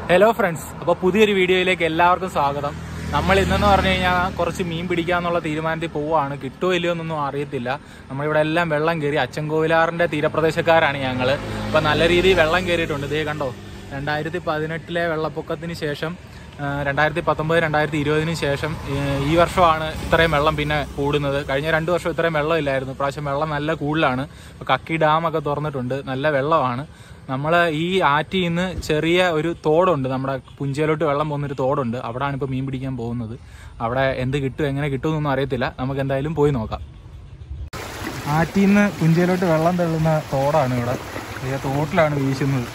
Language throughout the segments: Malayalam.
ഹലോ ഫ്രണ്ട്സ് അപ്പോൾ പുതിയൊരു വീഡിയോയിലേക്ക് എല്ലാവർക്കും സ്വാഗതം നമ്മൾ ഇന്നെന്ന് പറഞ്ഞു കഴിഞ്ഞാൽ കുറച്ച് മീൻ പിടിക്കാന്നുള്ള തീരുമാനത്തിൽ പോവുകയാണ് കിട്ടുമോ ഇല്ലയോ എന്നൊന്നും അറിയത്തില്ല നമ്മളിവിടെ എല്ലാം വെള്ളം കയറി അച്ചൻകോവിലാറിന്റെ തീരപ്രദേശക്കാരാണ് ഞങ്ങൾ അപ്പോൾ നല്ല രീതിയിൽ വെള്ളം കയറിയിട്ടുണ്ട് ഇതേ കണ്ടോ രണ്ടായിരത്തി പതിനെട്ടിലെ വെള്ളപ്പൊക്കത്തിന് ശേഷം ആ, രണ്ടായിരത്തി പത്തൊമ്പത് രണ്ടായിരത്തി ഇരുപതിന് ശേഷം ഏ, ഈ വർഷമാണ് ഇത്രയും വെള്ളം പിന്നെ കൂടുന്നത് കഴിഞ്ഞ രണ്ട് വർഷം ഇത്രയും വെള്ളം ഇല്ലായിരുന്നു ഇപ്രാവശ്യം വെള്ളം നല്ല കൂടുതലാണ് ഇപ്പോൾ കക്കി ഡാമൊക്കെ തുറന്നിട്ടുണ്ട് നല്ല വെള്ളമാണ് നമ്മൾ ഈ ആറ്റിൽ നിന്ന് ചെറിയ ഒരു തോടുണ്ട് നമ്മുടെ പുഞ്ചയിലോട്ട് വെള്ളം പോകുന്നൊരു തോടുണ്ട് അവിടെയാണ് ഇപ്പോൾ മീൻ പിടിക്കാൻ പോകുന്നത് അവിടെ എന്ത് കിട്ടും എങ്ങനെ കിട്ടും എന്നൊന്നും അറിയത്തില്ല നമുക്ക് എന്തായാലും പോയി നോക്കാം ആറ്റിൽ നിന്ന് പുഞ്ചയിലോട്ട് വെള്ളം തള്ളുന്ന തോടാണ് ഇവിടെ ഈ തോട്ടിലാണ് വീശുന്നത്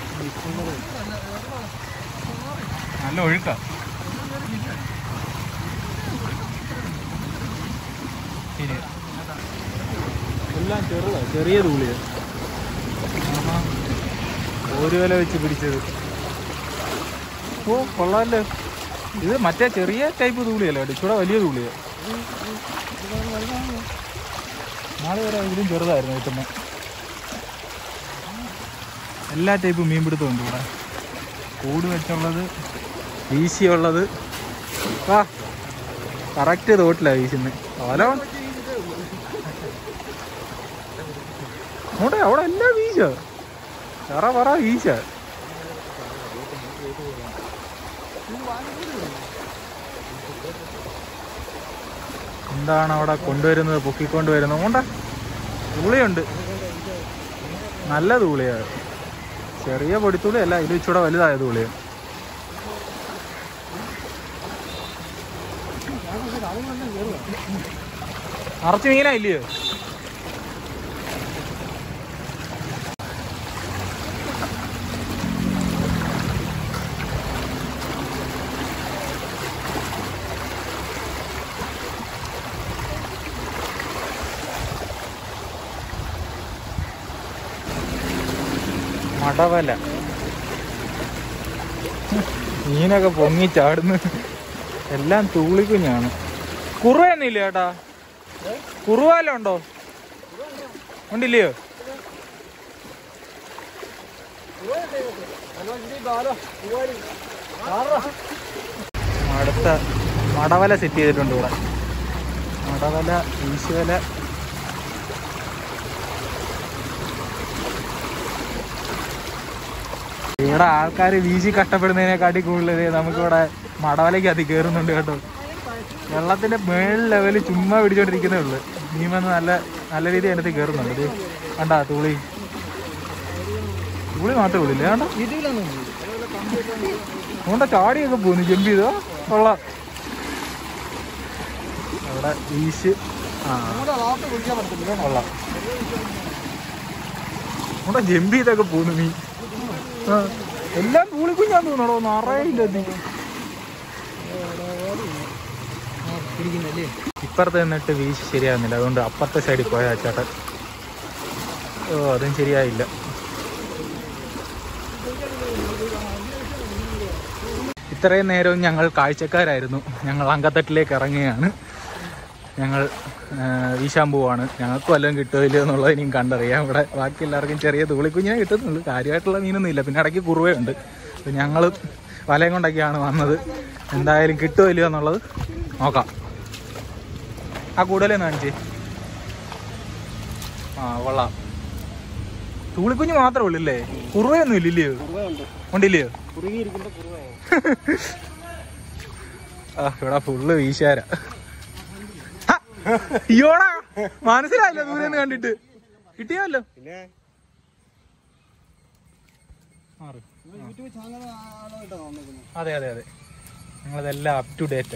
നല്ല ഒഴുക്ക എല്ലാം ചെറുതാ ചെറിയ തൂളിയ ഒരു വില വെച്ച് പിടിച്ചത് ഓ കൊള്ളാമല്ലോ ഇത് മറ്റേ ചെറിയ ടൈപ്പ് തൂളിയല്ല ഇച്ചിടെ വലിയ തൂളിയ നാളെ വരെ ഇതിലും ചെറുതായിരുന്നു കിട്ടുന്ന എല്ലാ ടൈപ്പ് മീൻപിടുത്തം ഉണ്ട് ഇവിടെ കൂട് വെച്ചുള്ളത് വീശിയുള്ളത് ആ കറക്റ്റ് തോട്ടിലാണ് വീശുന്നത് ഓലോ അവിടെ അവിടെ എല്ലാം വീശ പറ പറ വീശ എന്താണ് അവിടെ കൊണ്ടുവരുന്നത് പൊക്കിക്കൊണ്ട് വരുന്നത് കൊണ്ട തൂളിയുണ്ട് നല്ല തൂളിയാണ് ചെറിയ പൊടിത്തുള്ളി അല്ല ഇത് ഇച്ചിടെ വലുതായ തൂളിയാണ് നിറച്ച് മീനാ ഇല്ലയോ മടവല മീനൊക്കെ പൊങ്ങി ചാടുന്നു എല്ലാം തൂളിക്കുഞ്ഞാണ് കുറുവയൊന്നുമില്ല ചേട്ടാ കുറുവാലം ഉണ്ടോ ഉണ്ടില്ലയോ അടുത്ത മടവല സെറ്റ് ചെയ്തിട്ടുണ്ട് ഇവിടെ മടവല ഈശുവല ഇവിടെ ആൾക്കാർ വീശി കഷ്ടപ്പെടുന്നതിനെക്കാട്ടി കൂടുതൽ ദേ നമുക്കിവിടെ മടവലയ്ക്ക് അതി കയറുന്നുണ്ട് കേട്ടോ വെള്ളത്തിന്റെ മേളിൽ ലെവല് ചുമ്മാ പിടിച്ചോണ്ടിരിക്കുന്നേ ഉള്ളു മീൻ വന്ന് നല്ല നല്ല രീതിയിൽ അതിനകത്ത് കയറുന്നുണ്ട് ഇത് കണ്ടാ തുളി തുളി മാത്രമേ ഉള്ളില്ലേ കണ്ട അതുകൊണ്ടാ ചാടിയൊക്കെ പോന്നു ജമ്പ് ചെയ്തോ കൊള്ളാം അവിടെ വീശ് ആ കൊള്ളാം അവിടെ ജമ്പ് ചെയ്തൊക്കെ പോന്നു മീൻ ആ, എല്ലാം പൂളിക്കുഞ്ഞാന്ന് തോന്നണോ നിറയില്ല ഇപ്പുറത്ത് നിന്നിട്ട് വീശ് ശരിയാകുന്നില്ല അതുകൊണ്ട് അപ്പുറത്തെ സൈഡിൽ പോയ ചേട്ടൻ ഓ അതും ശരിയായില്ല ഇത്രയും നേരവും ഞങ്ങൾ കാഴ്ചക്കാരായിരുന്നു ഞങ്ങൾ അങ്കത്തട്ടിലേക്ക് ഇറങ്ങുകയാണ് ഞങ്ങൾ ആ, വീശാൻ പോവാണ് ഞങ്ങൾക്ക് വല്ലതും കിട്ടുമോ ഇല്ലയോ എന്നുള്ളത് ഇനിയും കണ്ടറിയാം ഇവിടെ ബാക്കി എല്ലാവർക്കും ചെറിയ തൂളിക്കുഞ്ഞിനെ കിട്ടുന്നുള്ളൂ കാര്യമായിട്ടുള്ള മീനൊന്നും ഇല്ല പിന്നെ ഇടയ്ക്ക് കുറുവയുണ്ട് അപ്പം ഞങ്ങൾ വലയും കൊണ്ടൊക്കെയാണ് വന്നത് എന്തായാലും കിട്ടുമോ ഇല്ലയോ എന്നുള്ളത് നോക്കാം ആ കൂടുതലൊന്ന് കാണിച്ചേ ആ കൊള്ളാം തൂളിക്കുഞ്ഞ് മാത്രമേ ഉള്ളൂ അല്ലേ കുറുവയൊന്നും ഇല്ലല്ലയോ ഉണ്ടില്ലയോ ആ ഇവിടെ ഫുള്ള് വീശാര അയ്യോടാ മനസ്സിലായില്ല ദൂരെ നിന്ന് കണ്ടിട്ട് കിട്ടിയല്ലോ മാറ്. അതെ അതെ അതെ ഞങ്ങളതെല്ലാം അപ് ടു ഡേറ്റ്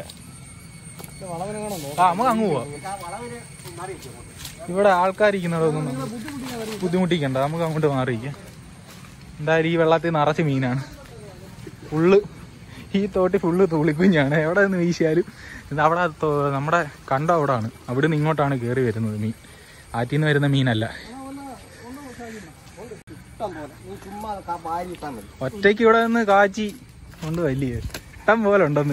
ആ നമുക്ക് അങ്ങ് പോവാം ഇവിടെ ആൾക്കാരിക്കുന്നിടത്തൊന്നും ബുദ്ധിമുട്ടിക്കണ്ട നമുക്ക് അങ്ങോട്ട് മാറിയിരിക്കാം എന്തായാലും ഈ വെള്ളത്തിൽ നിറച്ച് മീനാണ് ഫുള്ള് ഈ തോട്ടി ഫുള്ള് തുളിക്കുഞ്ഞാണ് എവിടെ നിന്ന് വീശിയാലും ഇത് അവിടെ തോ- നമ്മുടെ കണ്ട അവിടാണ് അവിടെ നിന്ന് ഇങ്ങോട്ടാണ് കയറി വരുന്നത് മീൻ ആറ്റിൽ നിന്ന് വരുന്ന മീനല്ല ഒറ്റയ്ക്ക് ഇവിടെ നിന്ന് കാച്ചി കൊണ്ട് വലിയ ഇഷ്ടം പോലെ ഉണ്ടെന്ന്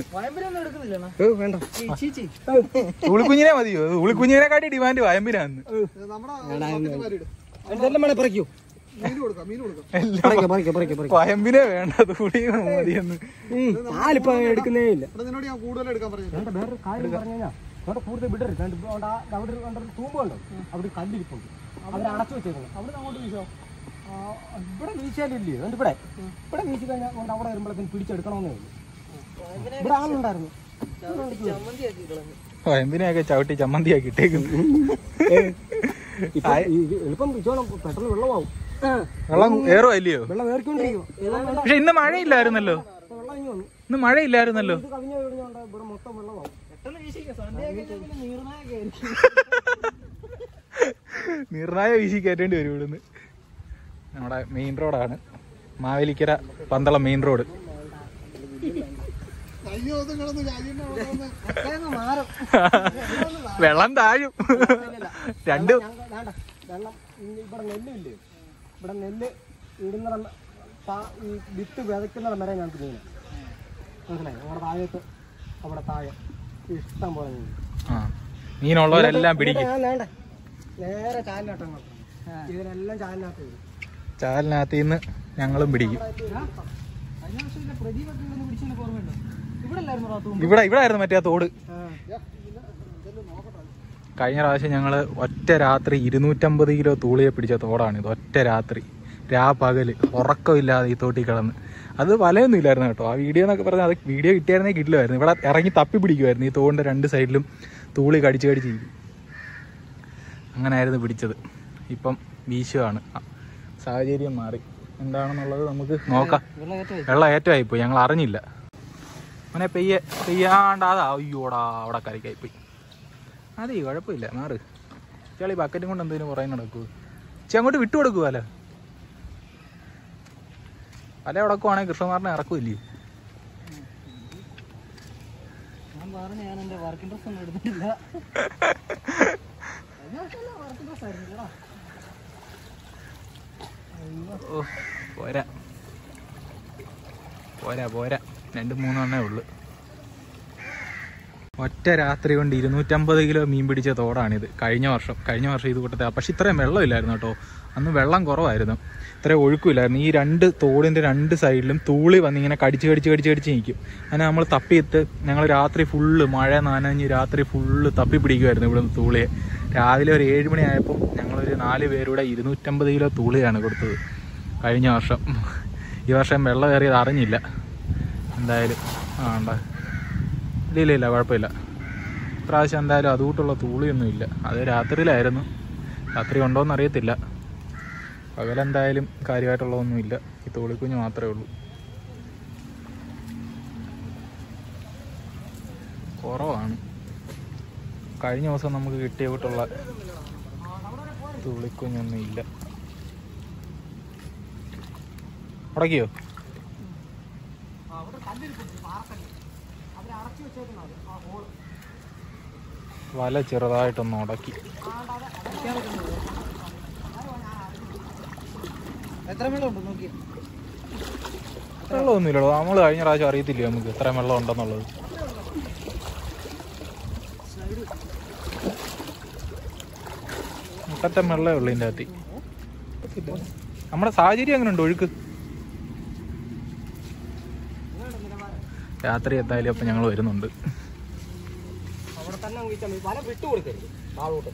ഉളിക്കുഞ്ഞിനെ മതിയോ ഉളിക്കുഞ്ഞിനെ കാട്ടി ഡിമാൻഡ് വയമ്പിനാന്ന് ഇതെല്ലാം വേണേ പറിക്കൂ മീൻ കൊടുക്കാം മീൻ കൊടുക്കാം പറിക്കാം പറിക്കാം പറിക്കാം പറിക്കാം പയമ്പിനെ വേണ്ട തൂടി മതിയെന്ന് ഞാനിപ്പോ എടുക്കുന്നേ ഇല്ല ഇവിടെ നിന്നോട് ഞാൻ കൂടുതൽ എടുക്കാൻ പറഞ്ഞു വേണ്ട വേറൊരു കാര്യം പറഞ്ഞു കഴിഞ്ഞാൽ അവിടെ കൂടുതൽ വിടരുത് രണ്ട് ഇപ്പൊ അവിടെ ആ- അവിടെ ഒരു കണ്ട ഒരു തൂമ്പുണ്ടോ അവിടെ ഒരു കല്ലിരിപ്പുണ്ട് അവർ അടച്ചു വെച്ചേക്കുന്നത് അവിടെ അങ്ങോട്ട് വീശോ ആ, ഇവിടെ വീശാലില്ലേ അതുകൊണ്ട് ഇവിടെ ഇവിടെ വീശി കഴിഞ്ഞാൽ കൊണ്ട് അവിടെ വരുമ്പോഴത്തേന് പിടിച്ചെടുക്കണമെന്നേ ഉള്ളൂ ഇവിടെ ആളുണ്ടായിരുന്നു പയമ്പിനെയൊക്കെ ചവിട്ടി ചമ്മന്തിയാക്കി ഇട്ടേക്കുന്നു ഇപ്പൊ ഈ- ഈ എളുപ്പം പിടിച്ചോണം പെട്ടെന്ന് വെള്ളമാവും വെള്ളം ഏറോ അല്ലയോ വെള്ളം ഏറിക്കൊണ്ടിരിക്കും പക്ഷെ ഇന്ന് മഴയില്ലായിരുന്നല്ലോ വെള്ളം ഇനി വന്നു ഇന്ന് മഴയില്ലായിരുന്നല്ലോ ഇത് കവിഞ്ഞ കഴിഞ്ഞോണ്ട് ഇവിടെ മൊത്തം വെള്ളമാവും നിർണായ വീശി കയറ്റേണ്ടി വരും ഇവിടുന്ന് നമ്മുടെ മെയിൻ റോഡാണ് മാവേലിക്കര പന്തളം മെയിൻ റോഡ് കഴിഞ്ഞ ദിവസം കിടന്ന് രാജീവിന്റെ അവിടെ വന്ന് മാറും വെള്ളം താഴും രണ്ട് ഞങ്ങ- വേണ്ട വെള്ളം ഇനി ഇവിടെ നെല്ലില്ലേ ഇവിടെ നെല്ല് ഇടുന്നിടം താ- ഈ വിത്ത് വിതയ്ക്കുന്നിടം വരെ ഞങ്ങൾക്ക് മീൻ മനസ്സിലായി നമ്മുടെ താഴത്ത് അവിടെ താഴെ ഇഷ്ടം പോലെ മീൻ ആ മീനുള്ളവരെല്ലാം പിടിക്കും ഞാൻ വേണ്ട നേരെ ചാലിനോട്ടങ്ങൾ ഇതിനെല്ലാം ചാലിനകത്ത് വരും ചാലിനകത്ത് നിന്ന് ഞങ്ങളും പിടിക്കും കഴിഞ്ഞ വർഷം ഇല്ല പ്രദീപൊക്കെ ഇങ്ങനെ പിടിച്ചതിന് ഓർമ്മയുണ്ടോ ഇവിടെ അല്ലായിരുന്നു തൂമ്പ് ഇവിടെ ഇവിടെ ആയിരുന്നു മറ്റേ ആ തോട് കഴിഞ്ഞ പ്രാവശ്യം ഞങ്ങൾ ഒറ്റ രാത്രി ഇരുന്നൂറ്റമ്പത് കിലോ തൂളിയെ പിടിച്ച തോടാണ് ഇത് ഒറ്റ രാത്രി രാ പകല് ഉറക്കമില്ലാതെ ഈ തോട്ടിൽ കിടന്ന് അത് വലയൊന്നും ഇല്ലായിരുന്നു കേട്ടോ ആ വീഡിയോ എന്നൊക്കെ പറഞ്ഞാൽ അത് വീഡിയോ കിട്ടിയായിരുന്നേ കിട്ടില്ലായിരുന്നു ഇവിടെ ഇറങ്ങി തപ്പി പിടിക്കുമായിരുന്നു ഈ തോടിൻ്റെ രണ്ട് സൈഡിലും തൂളി കടിച്ച് കടിച്ച് ഇരിക്കും അങ്ങനെയായിരുന്നു പിടിച്ചത് ഇപ്പം വീശുവാണ് ആ, സാഹചര്യം മാറി എന്താണെന്നുള്ളത് നമുക്ക് നോക്കാം വെള്ളം കയറ്റി വെള്ളം ഏറ്റമായിപ്പോയി ഞങ്ങൾ അറിഞ്ഞില്ല അങ്ങനെ പെയ്യെ പെയ്യാണ്ടാതാ അയ്യോടാ അവിടെ കരയ്ക്കായിപ്പോയി അതെ കുഴപ്പമില്ല മാറ് ചേളി ബക്കറ്റും കൊണ്ട് എന്തെങ്കിലും കുറേ നടക്കൂ ചേ അങ്ങോട്ട് വിട്ടു കൊടുക്കുക അല്ല അല്ല ഉടക്കുവാണെങ്കിൽ കൃഷ്ണകുമാറിനെ ഇറക്കുമില്ലേ ഞാൻ പറഞ്ഞു ഞാൻ എന്റെ വർക്കിംഗ് ഡ്രസ് ഒന്നും എടുത്തിട്ടില്ല ഓ പോരാ പോരാ പോരാ രണ്ട് മൂന്നെണ്ണേ ഉള്ളു ഒറ്റ രാത്രി കൊണ്ട് ഇരുന്നൂറ്റമ്പത് കിലോ മീൻ പിടിച്ച തോടാണിത് കഴിഞ്ഞ വർഷം കഴിഞ്ഞ വർഷം ഇത് കൂട്ടത്തെ പക്ഷെ ഇത്രയും വെള്ളമില്ലായിരുന്നു കേട്ടോ അന്ന് വെള്ളം കുറവായിരുന്നു ഇത്രയും ഒഴുക്കില്ലായിരുന്നു ഈ രണ്ട് തോടിന്റെ രണ്ട് സൈഡിലും തൂളി വന്ന് ഇങ്ങനെ കടിച്ച് കടിച്ച് കടിച്ച് കടിച്ച് നിൽക്കും അങ്ങനെ നമ്മൾ തപ്പിയിട്ട് ഞങ്ങൾ രാത്രി ഫുള്ള് മഴ നനഞ്ഞ് രാത്രി ഫുള്ള് തപ്പി പിടിക്കുമായിരുന്നു ഇവിടുന്ന് തൂളിയെ രാവിലെ ഒരു ഏഴ് മണി ആയപ്പോൾ ഞങ്ങളൊരു നാല് പേരുടെ ഇരുന്നൂറ്റമ്പത് കിലോ തൂളിയാണ് കൊടുത്തത് കഴിഞ്ഞ വർഷം ഈ വർഷം വെള്ളം കയറിയത് അറിഞ്ഞില്ല എന്തായാലും ആ ഉണ്ടാ ഇല്ല ഇല്ല ഇല്ല കുഴപ്പമില്ല ഇപ്രാവശ്യം എന്തായാലും അതുകൂട്ടുള്ള തൂളിയൊന്നും ഇല്ല അത് രാത്രിയിലായിരുന്നു രാത്രി ഉണ്ടോയെന്ന് അറിയത്തില്ല പകലെന്തായാലും കാര്യമായിട്ടുള്ളതൊന്നും ഇല്ല ഈ തൂളിക്കുഞ്ഞ് മാത്രമേ ഉള്ളൂ കുറവാണ് കഴിഞ്ഞ ദിവസം നമുക്ക് കിട്ടിയ കൂട്ടുള്ള തുള്ളിക്കുഞ്ഞൊന്നും ഇല്ല ഉടക്കിയോ വല ചെറുതായിട്ടൊന്ന് ഉടക്കി എത്ര വെള്ളം ഉണ്ട് നോക്കി വെള്ളമൊന്നുമില്ലല്ലോ നമ്മൾ കഴിഞ്ഞ പ്രാവശ്യം അറിയത്തില്ലേ നമുക്ക് എത്ര വെള്ളം ഉണ്ടെന്നുള്ളത് മുട്ടറ്റം വെള്ളമേ ഉള്ളൂ ഇതിൻ്റെ അകത്ത് നമ്മുടെ സാഹചര്യം എങ്ങനെ ഉണ്ട് ഒഴുക്ക് രാത്രി എത്തായാലും അപ്പം ഞങ്ങൾ വരുന്നുണ്ട് അവിടെ തന്നെ വീഴ്ച വല വിട്ടു കൊടുക്കരുത് താഴോട്ട്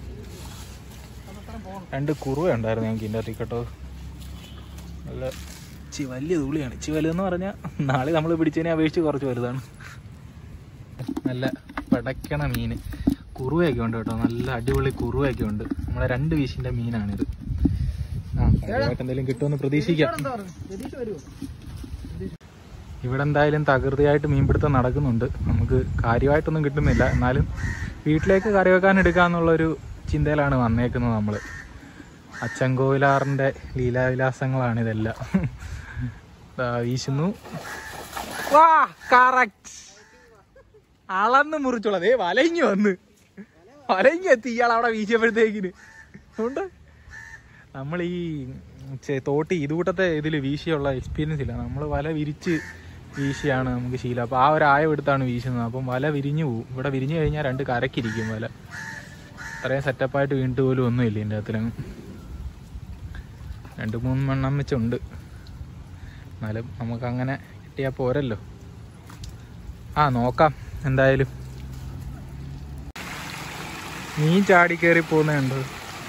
രണ്ട് കുറുവ ഉണ്ടായിരുന്നു ഞങ്ങൾക്ക് ഇതിൻ്റെ അകത്ത് കേട്ടോ നല്ല ചി വലിയ തുള്ളിയാണ് ചി വലുതെന്ന് പറഞ്ഞാൽ നാളെ നമ്മൾ പിടിച്ചതിനെ അപേക്ഷിച്ച് കുറച്ച് വലുതാണ് നല്ല പടക്കണ മീൻ കുറുവയൊക്കെ ഉണ്ട് കേട്ടോ നല്ല അടിപൊളി കുറുവയൊക്കെ ഉണ്ട് നമ്മുടെ രണ്ട് വീശിൻ്റെ മീനാണിത് ആ കാര്യമായിട്ട് എന്തെങ്കിലും കിട്ടുമെന്ന് പ്രതീക്ഷിക്കാം രതീഷ് വരുമോ ഇവിടെ എന്തായാലും തകൃതിയായിട്ട് മീൻപിടുത്തം നടക്കുന്നുണ്ട് നമുക്ക് കാര്യമായിട്ടൊന്നും കിട്ടുന്നില്ല എന്നാലും വീട്ടിലേക്ക് കറി വെക്കാൻ എടുക്കാന്നുള്ളൊരു ചിന്തയിലാണ് വന്നേക്കുന്നത് നമ്മൾ അച്ചൻകോവിലാറിൻ്റെ ലീലാവിലാസങ്ങളാണ് ഇതെല്ലാം ദാ വീശുന്നു വാ കറക്റ്റ് അളന്ന് മുറിച്ചോളാം ദേ വലഞ്ഞു വന്ന് വലഞ്ഞു എത്തി ഇയാൾ അവിടെ വീശിയപ്പോഴത്തേക്കിന് ഉണ്ട് നമ്മൾ ഈ ചെ- തോട്ടി ഇതുകൂട്ടത്തെ ഇതിൽ വീശിയുള്ള എക്സ്പീരിയൻസ് ഇല്ല നമ്മൾ വല വിരിച്ച് വീശിയാണ് നമുക്ക് ശീലം അപ്പോൾ ആ ഒരു ആയം എടുത്താണ് വീശുന്നത് അപ്പം വല വിരിഞ്ഞു പോകും ഇവിടെ വിരിഞ്ഞു കഴിഞ്ഞാൽ രണ്ട് കരക്കിരിക്കും വല അത്രയും സെറ്റപ്പായിട്ട് വീണിട്ട് പോലും ഒന്നുമില്ല ഇതിൻ്റെ അകത്തിലങ്ങ് രണ്ട് മൂന്ന് മണ്ണം വെച്ചുണ്ട് എന്നാലും നമുക്കങ്ങനെ കിട്ടിയാൽ പോരല്ലോ ആ നോക്കാം എന്തായാലും മീൻ ചാടി കയറി പോകുന്നുണ്ട്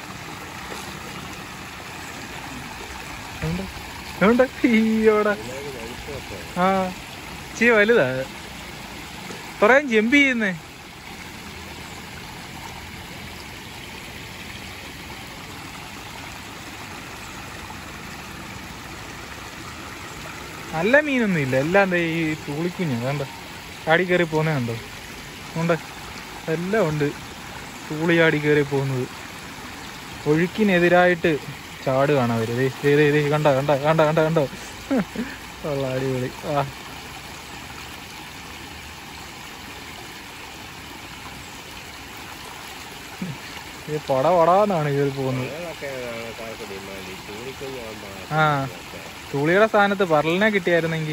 ഉണ്ട്. ഉണ്ട്. ഈയോടാ ആ ചീ വലുതാ കുറേ ജമ്പ് ചെയ്യുന്നേ നല്ല മീനൊന്നും ഇല്ല എല്ലാം ദേ ഈ തൂളിക്കുഞ്ഞ് വേണ്ട ചാടി കയറി പോകുന്നേ കണ്ടോ ഉണ്ട് എല്ലാം ഉണ്ട് തൂളി ചാടി കയറി പോകുന്നത് ഒഴുക്കിനെതിരായിട്ട് ചാടുകയാണ് അവര് ദേ ദേ ദേ ദേ കണ്ട കണ്ട കണ്ട കണ്ട കണ്ടോ കൊള്ള അടിപൊളി ആ ഈ പട പടാന്നാണ് കയറി പോകുന്നത് ആ തുളിയുടെ സ്ഥാനത്ത് പറലിനെ കിട്ടിയായിരുന്നെങ്കിൽ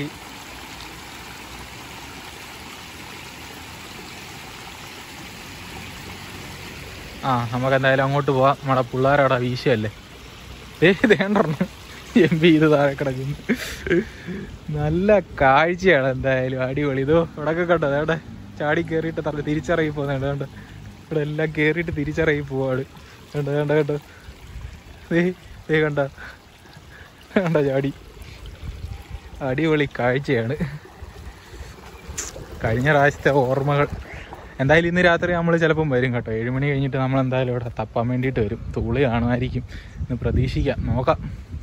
ആ നമുക്ക് എന്തായാലും അങ്ങോട്ട് പോവാം നമ്മുടെ പിള്ളേരവിടെ വീശയല്ലേ ദേ ദേണ്ടർന്ന് എം പി ചെയ്ത് താഴെ കിടക്കുന്നു നല്ല കാഴ്ചയാണ് എന്തായാലും അടിപൊളി ഇതോ ഇവിടൊക്കെ കണ്ടോ അവിടെ ചാടി കയറിയിട്ട് തല തിരിച്ചറങ്ങി പോകുന്നുണ്ട് കണ്ടോ ഇവിടെ എല്ലാം കയറിയിട്ട് തിരിച്ചറങ്ങി പോവാണ് കണ്ടോ കണ്ടോ കണ്ടോ ദേ ദേ കണ്ട കണ്ട ചാടി അടിപൊളി കാഴ്ചയാണ് കഴിഞ്ഞ പ്രാവശ്യത്തെ ഓർമ്മകൾ എന്തായാലും ഇന്ന് രാത്രി നമ്മൾ ചിലപ്പം വരും കേട്ടോ ഏഴ് മണി കഴിഞ്ഞിട്ട് നമ്മൾ എന്തായാലും ഇവിടെ തപ്പാൻ വേണ്ടിയിട്ട് വരും തുള്ളി കാണുമായിരിക്കും ഇന്ന് പ്രതീക്ഷിക്കാം നോക്കാം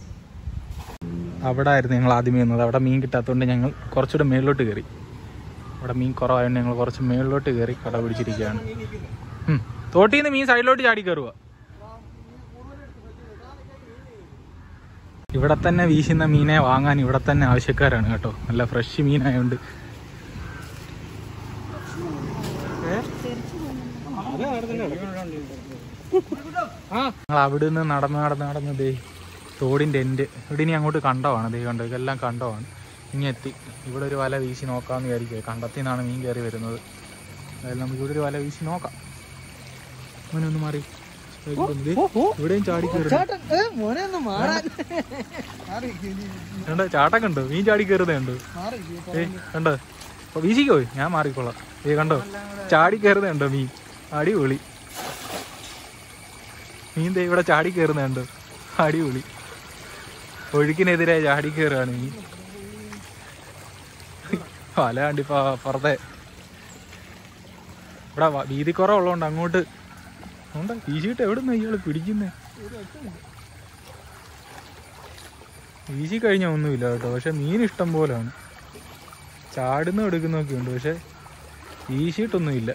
അവിടെ ആയിരുന്നു ഞങ്ങൾ ആദ്യമേ വന്നത് അവിടെ മീൻ കിട്ടാത്തതുകൊണ്ട് ഞങ്ങൾ കുറച്ചുകൂടെ മേളിലോട്ട് കയറി അവിടെ മീൻ കുറവായതുകൊണ്ട് ഞങ്ങൾ കുറച്ച് മേളിലോട്ട് കയറി കട പിടിച്ചിരിക്കുകയാണ് ഉം. തോട്ടിൽ നിന്ന് മീൻ സൈഡിലോട്ട് ചാടി കയറുക ഇവിടെ തന്നെ വീശുന്ന മീനെ വാങ്ങാൻ ഇവിടെ തന്നെ ആവശ്യക്കാരാണ് കേട്ടോ നല്ല ഫ്രഷ് മീനായോണ്ട് ഞങ്ങൾ അവിടെ നിന്ന് നടന്ന് നടന്ന് നടന്ന് ദേ തോടിന്റെ എൻഡ് ഇവിടെ ഇനി അങ്ങോട്ട് കണ്ടമാണ് ദേ കണ്ടോ ഇതെല്ലാം കണ്ടമാണ് ഇനി എത്തി ഇവിടെ ഒരു വല വീശി നോക്കാമെന്ന് വിചാരിക്കുക കണ്ടത്തിൽ നിന്നാണ് മീൻ കയറി വരുന്നത് അതായത് നമുക്ക് ഇവിടെ ഒരു വല വീശി നോക്കാം മോനെ ഒന്ന് മാറി ദേ, ഇവിടെയും ചാടി കയറി ചേട്ടൻ ഏ, മോനെ ഒന്ന് മാറാൻ മാറി ഇരിക്ക്, ഇനി കണ്ടോ ചാട്ടം കണ്ടോ മീൻ ചാടി കയറുന്നുണ്ട് മാറി ഇരിക്ക്. ഏ കണ്ടോ അപ്പൊ വീശിക്കോ ഞാൻ മാറിക്കോളാം ഏ കണ്ടോ ചാടി കയറുന്നുണ്ടോ മീൻ അടിപൊളി മീൻ ദേ ഇവിടെ ചാടി കയറുന്നുണ്ടോ അടിപൊളി ഒഴുക്കിനെതിരെ ചാടി കയറുകയാണ് മീൻ വല കണ്ടിപ്പോ അപ്പുറത്തെ ഇവിടെ വ- വീതി കുറവുള്ളതുകൊണ്ട് അങ്ങോട്ട് ഉണ്ട് വീശിയിട്ട് എവിടെ നിന്ന് ഇയാള് പിടിക്കുന്നേ വീശി കഴിഞ്ഞാൽ ഒന്നുമില്ല കേട്ടോ പക്ഷെ മീൻ ഇഷ്ടം പോലെയാണ് ചാടുന്ന എടുക്കുന്നൊക്കെ ഉണ്ട് പക്ഷെ വീശിയിട്ടൊന്നുമില്ല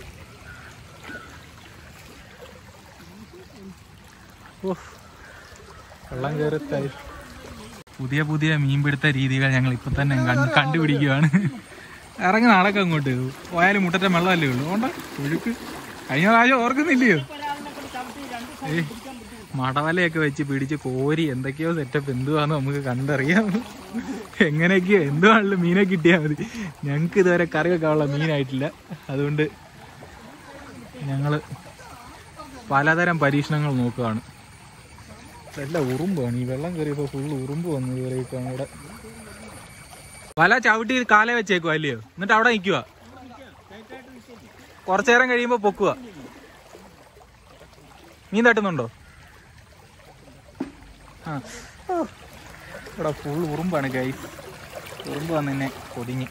ഓഹ് വെള്ളം കയറത്തായി പുതിയ പുതിയ മീൻപിടുത്ത രീതികൾ ഞങ്ങൾ ഇപ്പൊ തന്നെ കണ്ട് കണ്ടുപിടിക്കുകയാണ് ഇറങ്ങി നടക്കം അങ്ങോട്ട് പോയാലും മുട്ടറ്റ വെള്ളമല്ലേ ഉള്ളൂ അതുകൊണ്ട് ഒഴുക്ക് കഴിഞ്ഞ പ്രാവശ്യം ഓർക്കുന്നില്ലയോ ഏയ് മടവലയൊക്കെ വെച്ച് പിടിച്ച് കോരി എന്തൊക്കെയോ സെറ്റപ്പ് എന്തുവാന്ന് നമുക്ക് കണ്ടറിയാം എങ്ങനെയൊക്കെയോ എന്തുവാണല്ലോ മീനെ കിട്ടിയാൽ മതി ഞങ്ങൾക്ക് ഇതുവരെ കറി വെക്കാനുള്ള മീനായിട്ടില്ല അതുകൊണ്ട് ഞങ്ങള് പലതരം പരീക്ഷണങ്ങൾ നോക്കുകയാണ് എല്ലാം ഉറുമ്പാണ് ഈ വെള്ളം കയറിയപ്പോൾ ഫുള്ള് ഉറുമ്പ് വന്നു ഇവരെയൊക്കെ അവിടെ വല ചവിട്ടി കാലേ വെച്ചേക്കുവാ അല്ലയോ എന്നിട്ട് അവിടെ നിൽക്കുക കുറച്ചു നേരം കഴിയുമ്പോൾ പൊക്കുക മീൻ തട്ടുന്നുണ്ടോ ആ ഓ, ഇവിടെ ഫുൾ ഉറുമ്പാണ് കൈ ഉറുമ്പ് വന്ന് എന്നെ പൊതിഞ്ഞ്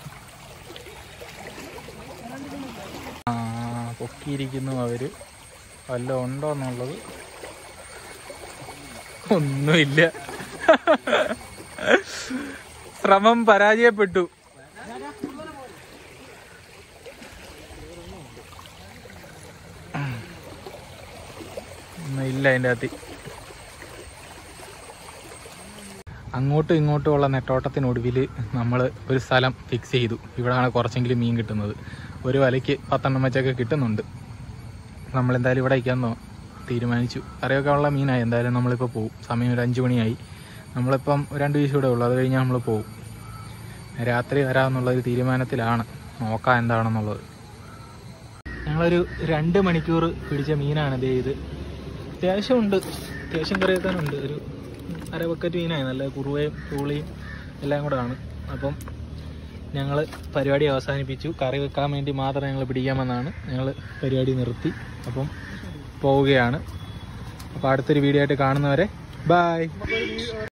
ആ പൊക്കിയിരിക്കുന്നു അവര് വല്ല ഉണ്ടോ എന്നുള്ളത് ഒന്നുമില്ല ശ്രമം പരാജയപ്പെട്ടു ഒന്നും ഇല്ല അതിൻ്റെ അകത്ത് അങ്ങോട്ടും ഇങ്ങോട്ടും ഉള്ള നെട്ടോട്ടത്തിനൊടുവിൽ നമ്മൾ ഒരു സ്ഥലം ഫിക്സ് ചെയ്തു ഇവിടെയാണ് കുറച്ചെങ്കിലും മീൻ കിട്ടുന്നത് ഒരു വലയ്ക്ക് പത്തെണ്ണം വെച്ചൊക്കെ കിട്ടുന്നുണ്ട് നമ്മളെന്തായാലും ഇവിടെ അയക്കാമെന്നോ തീരുമാനിച്ചു കറിയൊക്കെ ഉള്ള മീനായി എന്തായാലും നമ്മളിപ്പോൾ പോകും സമയം ഒരു അഞ്ച് മണിയായി നമ്മളിപ്പം രണ്ട് വീശ് ഇവിടെ ഉള്ളൂ അത് കഴിഞ്ഞാൽ നമ്മൾ പോകും രാത്രി വരാമെന്നുള്ള ഒരു തീരുമാനത്തിലാണ് നോക്കാം എന്താണെന്നുള്ളത് ഞങ്ങളൊരു രണ്ട് മണിക്കൂർ പിടിച്ച മീനാണ് ദേ ഇത് അത്യാവശ്യം ഉണ്ട് അത്യാവശ്യം കറി വെക്കാനുണ്ട് ഒരു അര ബക്കറ്റ് മീനായി നല്ല കുറുവയും ചൂളിയും എല്ലാം കൂടെ ആണ് അപ്പം ഞങ്ങൾ പരിപാടി അവസാനിപ്പിച്ചു കറി വെക്കാൻ വേണ്ടി മാത്രം ഞങ്ങൾ പിടിക്കാമെന്നാണ് ഞങ്ങൾ പരിപാടി നിർത്തി അപ്പം പോവുകയാണ് അപ്പോൾ അടുത്തൊരു വീഡിയോ ആയിട്ട് കാണുന്നവരെ ബായ്